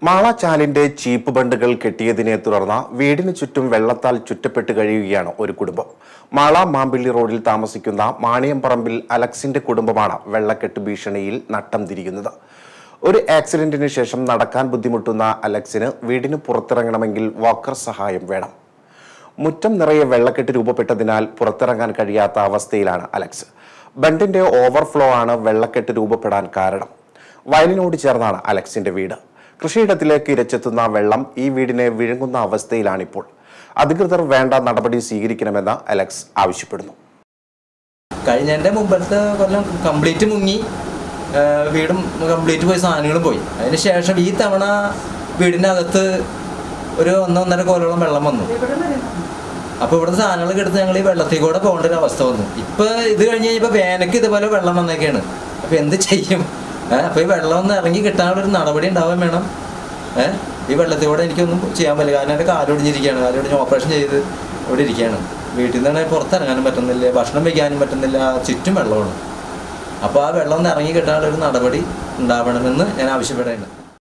മാളാച്ചാലിന്റെ ചീപ്പ് ബണ്ടുകൾ കെട്ടിയതിനെ തുടർന്ന് വീടിന് ചുറ്റും വെള്ളത്താൽ ചുറ്റപ്പെട്ട് കഴിയുകയാണ് ഒരു കുടുംബം മാള മാമ്പിള്ളി റോഡിൽ താമസിക്കുന്ന മാണിയംപറമ്പിൽ അലക്സിന്റെ കുടുംബമാണ് വെള്ളക്കെട്ട് ഭീഷണിയിൽ നട്ടം തിരിയുന്നത് ഒരു ആക്സിഡന്റിന് ശേഷം നടക്കാൻ ബുദ്ധിമുട്ടുന്ന അലക്സിന് വീടിന് പുറത്തിറങ്ങണമെങ്കിൽ വാക്കർ സഹായം വേണം മുറ്റം നിറയെ വെള്ളക്കെട്ട് രൂപപ്പെട്ടതിനാൽ പുറത്തിറങ്ങാൻ കഴിയാത്ത അവസ്ഥയിലാണ് അലക്സ് ബണ്ടിന്റെ ഓവർഫ്ലോ ആണ് വെള്ളക്കെട്ട് രൂപപ്പെടാൻ കാരണം വയലിനോട് ചേർന്നാണ് അലക്സിന്റെ വീട് കൃഷിയിടത്തിലേക്ക് ഇരച്ചെത്തുന്ന വെള്ളം ഈ വീടിനെ വിഴുങ്ങുന്ന അവസ്ഥയിലാണിപ്പോൾ അധികൃതർ വേണ്ട നടപടി സ്വീകരിക്കണമെന്ന് അലക്സ് ആവശ്യപ്പെടുന്നു കഴിഞ്ഞതിൻ്റെ മുമ്പത്തെ കൊല്ലം കംപ്ലീറ്റ് മുങ്ങി ആ, വീടും കംപ്ലീറ്റ് പോയി സാധനങ്ങളും പോയി അതിന് ശേഷം ഈ തവണ വീടിൻ്റെ അകത്ത് ഒരു ഒന്നൊന്നര കോലോളം വെള്ളം വന്നു അപ്പോൾ ഇവിടുത്തെ സാധനങ്ങളൊക്കെ എടുത്ത് ഞങ്ങൾ ഈ വെള്ളത്തിൽ കൂടെ പോകേണ്ട ഒരു അവസ്ഥ വന്നു ഇപ്പൊ ഇത് കഴിഞ്ഞ് കഴിഞ്ഞപ്പോൾ വേനയ്ക്ക് ഇതുപോലെ വെള്ളം വന്നേക്കാണ് അപ്പോൾ എന്ത് ചെയ്യും ഏഹ് അപ്പോൾ ഈ വെള്ളം ഒന്ന് ഇറങ്ങി കിട്ടാനുള്ള ഒരു നടപടി ഉണ്ടാവാൻ വേണം ഏഹ് ഈ വെള്ളത്തിൽ കൂടെ എനിക്കൊന്നും ചെയ്യാൻ പറ്റില്ല കാരണം എൻ്റെ കാലൊടിഞ്ഞിരിക്കുകയാണ് കാലൊടിഞ്ഞ് ഓപ്പറേഷൻ ചെയ്ത് ഇവിടെ ഇരിക്കുകയാണ് വീട്ടിൽ നിന്ന് പുറത്തിറങ്ങാനും പറ്റുന്നില്ല ഭക്ഷണം വയ്ക്കാനും പറ്റുന്നില്ല ചുറ്റും വെള്ളമാണ് അപ്പോൾ ആ വെള്ളം ഒന്ന് ഇറങ്ങി കിട്ടാനുള്ള ഒരു നടപടി ഉണ്ടാവണമെന്ന് ഞാൻ ആവശ്യപ്പെടുന്നുണ്ട്